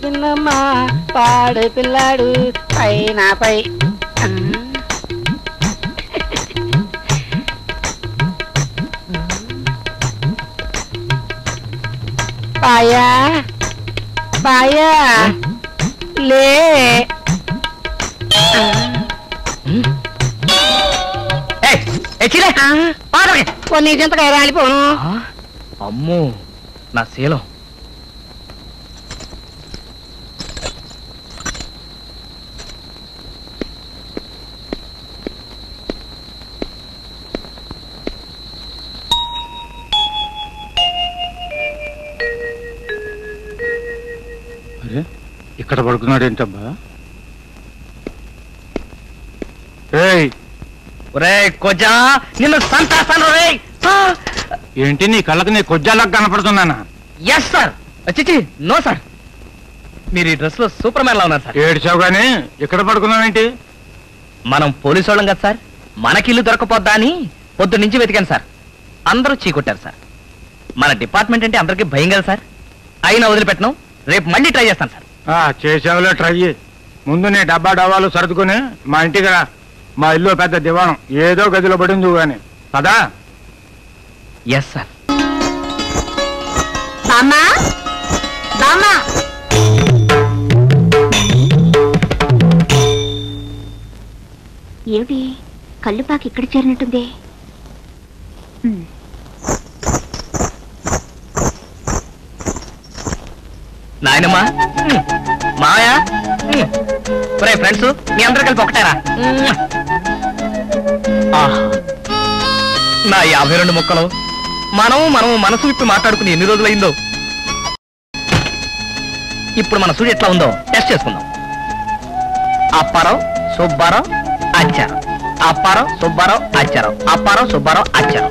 పిన్నమ్మ పాడు పిల్లాడు పైన పై ఆ. పాయా పాయా లే కొన్ని చింతకాయ రాలిపోను అమ్మో నా శీలం అరే ఇక్కడ పడుకున్నాడు ఏంటబ్బా ఏయ్ ఒరే కొజా నిన్ను సంతాస్తాను రే ఏంటి నీ కళ్ళకి నీ కొజ్జాలకు కనపడుతున్నానా ఎస్ సార్ చిచి నో సార్ మీరు ఈ డ్రెస్ లో సూపర్ మ్యాన్ లా ఉన్నారు సార్ ఏడ్చావు గానీ ఇక్కడ పడుకున్నావేంటి మనం పోలీసు వాళ్ళం కదా సార్ మనకిల్లు దొరకపోద్దా అని పొద్దు నుంచి వెతికాను సార్ అందరూ చీకొట్టారు సార్ మన డిపార్ట్మెంట్ అంటే అందరికీ భయం కదా సార్ అయినా వదిలిపెట్టను రేపు మళ్ళీ ట్రై చేస్తాను సార్ ఆ చేసావులే ట్రై చేయి. ముందు నీ డబ్బా డబ్బాలు సర్దుకుని మా ఇంటికి రా మా ఇల్లు పెద్ద దివాణం ఏదో గదిలో పడింది గాని పదా ఎస్ సార్ బామ్మా బామ్మా ఏమిటి కళ్ళుపాకి ఇక్కడ చేరినట్టుంది ఉమ్, నాయనమ్మా మాయా ఒరే ఫ్రెండ్స్ మీ అందరు కలిపి ఒకటారా ఆహా. నా యాభై రెండు ముక్కలు మనం మనం మనసు విప్పి మాట్లాడుకుని ఎన్ని రోజులైందో ఇప్పుడు మన సూర్య ఎట్లా ఉందో టెస్ట్ చేసుకుందాం అప్పారావు సుబ్బారావు అచ్చారం అప్పారావు సుబ్బారావు అచ్చారం అప్పారావు సుబ్బారావు అచ్చారం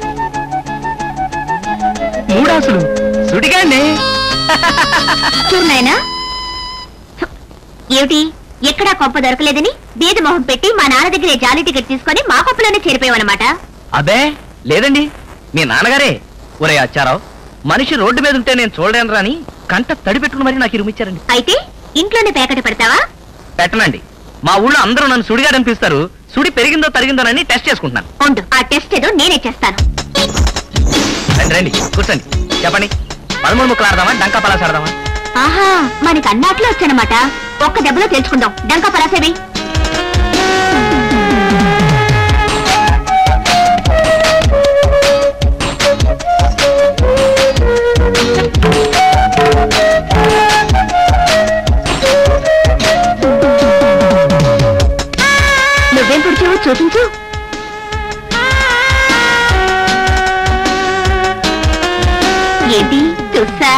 మూడాసులు సుడిగాండి చూడు నాయనా ఏమిటి ఎక్కడా కొంప దొరకలేదని బీద మొహం పెట్టి మా నాన్న దగ్గరే జాలి టికెట్ తీసుకొని మా కొంపలోనే చేరిపోయావన్నమాట అబే లేదండి మీ నాన్నగారే ఒరే అచ్చారావు మనిషి రోడ్డు మీద ఉంటే నేను చూడలేను రాని కంట తడి పెట్టుకుని మరి నాకు ఇరుమిచ్చారండి అయితే ఇంట్లోనే పేకట పెడతావా పెట్టనండి మా ఊళ్ళో అందరూ నన్ను సుడిగాడని పిలుస్తారు సుడి పెరిగిందో తరిగిందోనని టెస్ట్ చేసుకుంటున్నాను ఉండు ఆ టెస్ట్ ఏదో నేనే చేస్తాను రండి రండి కూర్చోండి చెప్పండి పదమూడు ముక్కలు ఆడదామా డంకా పలాస్ ఆడదామా ఆహా మనకి అన్నాట్లో వచ్చానమాట ఒక్క దెబ్బలో తెలుసుకుందాం డంకా పరాసేవి నువ్వేం పుడిచావో చూపించు ఏంటి చూసా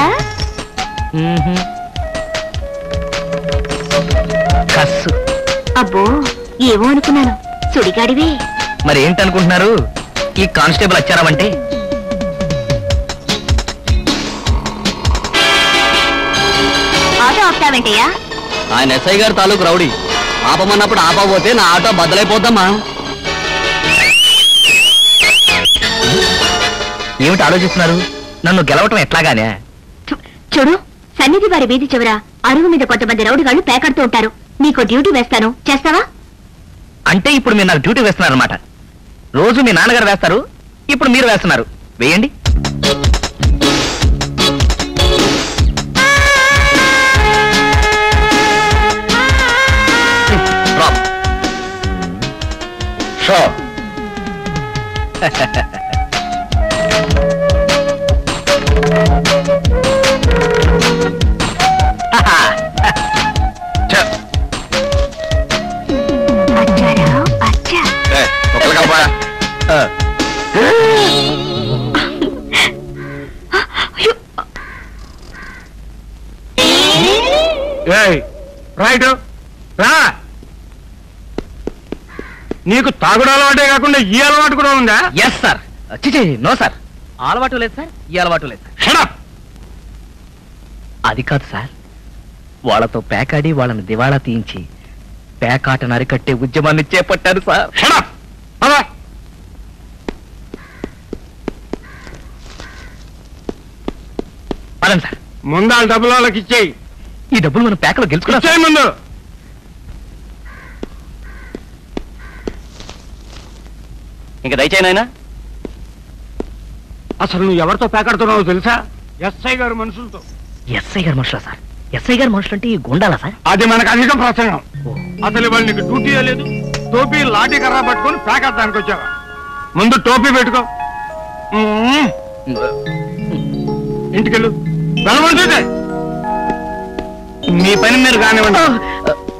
కస్సు అబ్బో ఏమో అనుకున్నాను సుడిగాడివే మరి ఏంటనుకుంటున్నారు ఈ కానిస్టేబుల్ వచ్చారామంటే ఆటో ఆపుతావేంటయ్యా ఆయన ఎస్ఐ గారు తాలూకు రౌడీ ఆపమన్నప్పుడు ఆపకపోతే నా ఆటో బద్దలైపోద్దమ్మా ఏమిటి ఆలోచిస్తున్నారు నన్ను గెలవటం ఎట్లాగానే చు- చూడు సన్నిధి వారి వీధి చివర అరుగు మీద కొంతమంది రౌడిగాళ్ళు పేకడుతూ ఉంటారు నీకు డ్యూటీ వేస్తాను చేస్తావా అంటే ఇప్పుడు మీరు నాకు డ్యూటీ వేస్తున్నారనమాట రోజు మీ నాన్నగారు వేస్తారు ఇప్పుడు మీరు వేస్తున్నారు వేయండి డ్రాప్ షో అచ్చారావు, అచ్చా అయ్యో, ఏయ్ రైట్ రా నీకు తాగుడు అలవాటే కాకుండా ఈ అలవాటు కూడా ఉందా ఎస్ సార్ చిచి నో సార్ ఆ అలవాటు లేదు సార్ ఈ అలవాటు లేదు సార్ షడప్ అది కాదు సార్ వాళ్ళతో పేకాడి వాళ్ళని దివాళా తీయించి పేకాట నరికట్టే ఉద్యమాన్ని చేపట్టారు సార్ షడప్ అలా పదండి సార్ ముందాల డబ్బులు వాళ్ళకి ఇచ్చేయి ఈ డబ్బులు మనం ప్యాకలో గెలుచుకున్నాం ఇచ్చేయి ముందు ఇంకా దయచేయనైనా అసలు నువ్వు ఎవరితో పేకాడుతున్నావో తెలుసా ఎస్ఐ గారు మనుషులతో ఎస్ఐ గారు మనుషులా సార్ ఎస్ఐ గారు మనుషులు అంటే ఈ గుండాలా సార్ అది మనకు అధికం ప్రసంగం అసలు వాళ్ళు నీకు డ్యూటీ లేదు టోపీ లాఠీ కర్ర పట్టుకొని పేకాడడానికి వచ్చావా ముందు టోపీ పెట్టుకో ఉమ్మ్. ఇంటికెళ్ళు వెళ్ళమంటుంది మీ పని మీరు కానివ్వండి